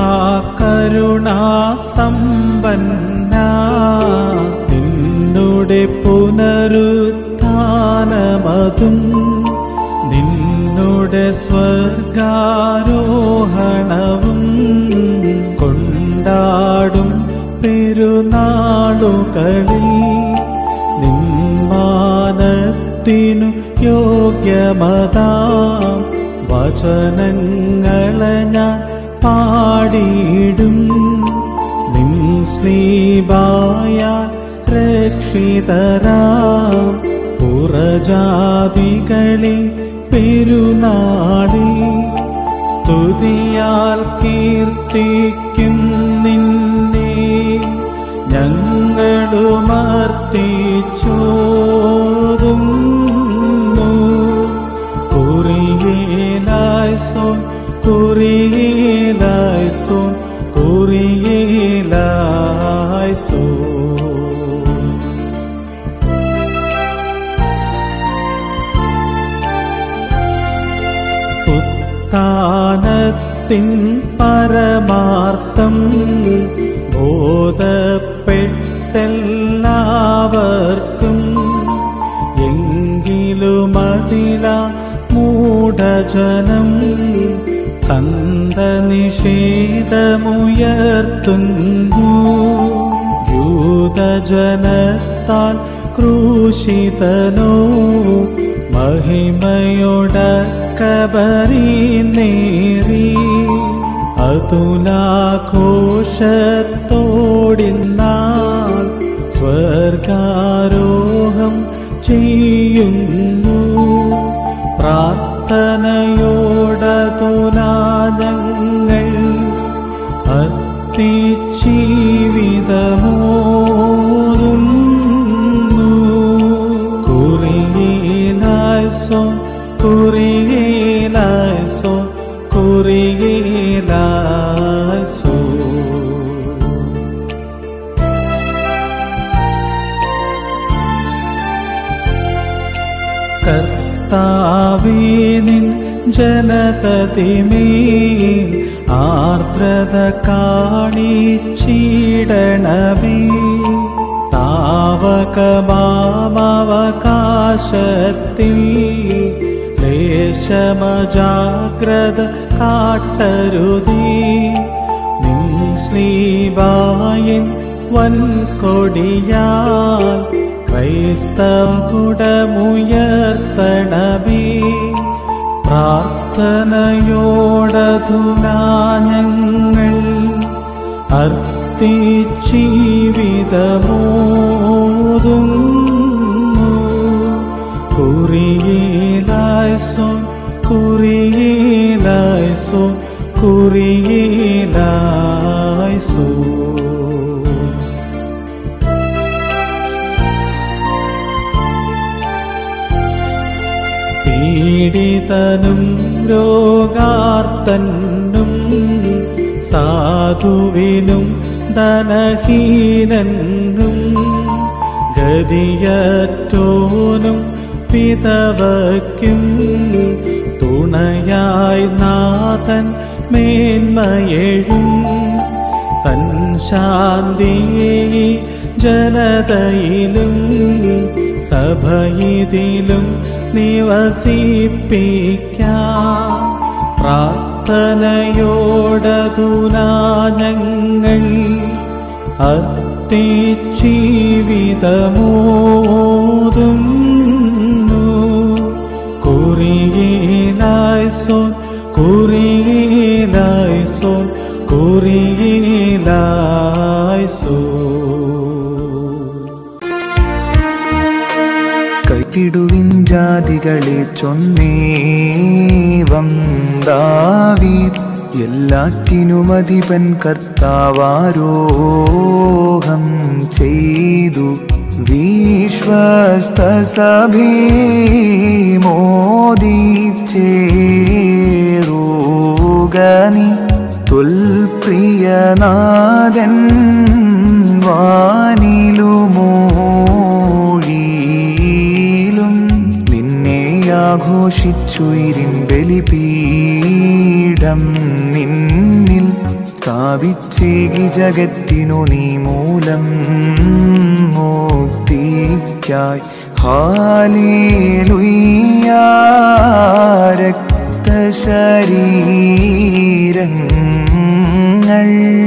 മഹാകരുണാസമ്പന്ന നിന്നുടെ പുനരുത്ഥാനമതും നിന്നുടെ സ്വർഗാരോഹണവും കൊണ്ടാടും പെരുന്നാളുകളിൽ നിമ്മാനത്തിനു യോഗ്യമതാം വചനങ്ങളെ ഞാൻ പാടിയിടും നിം സ്ലീബായ രക്ഷിതരാം പുറജാതികളെ പെരുന്നാളിൽ സ്തുതിയാൽ കീർത്തിക്കും നിന്നെ ഞങ്ങളുമർത്തിച്ചോതുന്നു കുറിയേലായ്സോൻ കുറിയേലായ്സോൻ കുറിയേലായ്സോൻ ഉത്ഥാനത്തിൻ പരമാർത്ഥം ബോധപ്പെട്ടെല്ലാവർക്കും എങ്കിലുമതില മൂഢജനം തന്ത നിഷേധമുയർത്തുന്നു യൂതജനത്താൽ ക്രൂശിതനോ മഹിമയോട കബറി നേറി അതുലാഘോഷത്തോടിന്നാൾ സ്വർഗാരോഹം ചെയ്യുന്നു പ്രാർത്ഥനയോടതുലാജങ്ങൾ അർത്തിജീവിതമോതുന്നു കുറിയേലായ്സോ കുറിയേലായ്സോ കുറിയേലായ്സോ കർത്താവേ നിൻ ജനതതിമേൽ ആർദ്രത കാണിച്ചിടണമേ താവകമാമവകാശത്തിൽ ലേശമജാഗ്രത കാട്ടരുതേ നിൻ സ്ലീബായിൻ വൻകൊടിയാൽ ക്രൈസ്തവ കുടമുയർത്തണമേ പ്രാർത്ഥനയോടധുനാഞങ്ങൾ അർത്തിജീവിതമോതുന്നു കുറിയേലായ്സോ കുറിയേലായ്സോ കുറിയേലായ്സോ പീഡിതനും രോഗാർത്തനും സാധുവിനും ധനഹീനനും ഗതിയറ്റോനും പിതവയ്ക്കും തുണയായി നാഥൻ മേന്മയെഴും തൻ ശാന്തി ജനതയിലും സഭയിതിലും നിവസിപ്പിക്കാം പ്രാർത്ഥനയോടതുനാഞങ്ങൾ അത്തിജീവിതമോതുന്നു കുറിയേലായ്സോ കുറിയേലായ്സോ കുറിയേലായ്സോ കൈത്തിടുവിൻ ജാതികളെ ചൊന്നേവം ദാവീദ് എല്ലാറ്റിനുമതിപൻ കർത്താവാരോഹം ചെയ്തു വിശ്വസ്ത സഭേ മോദിച്ചേറൂകനി തുൽപ്രിയനാഥൻ വാനിലുമോഴിയിലും നിന്നെ ആഘോഷിച്ചുയിരിൻ ബലിപീഠം നിന്നിൽ സ്ഥാപിച്ചിടുവാൻ പ്രാപിച്ചേകി ജഗത്തിനു നീ മൂലം മുക്തിക്കായി ഹാലേലുയ്യ രക്തശരീരങ്ങൾ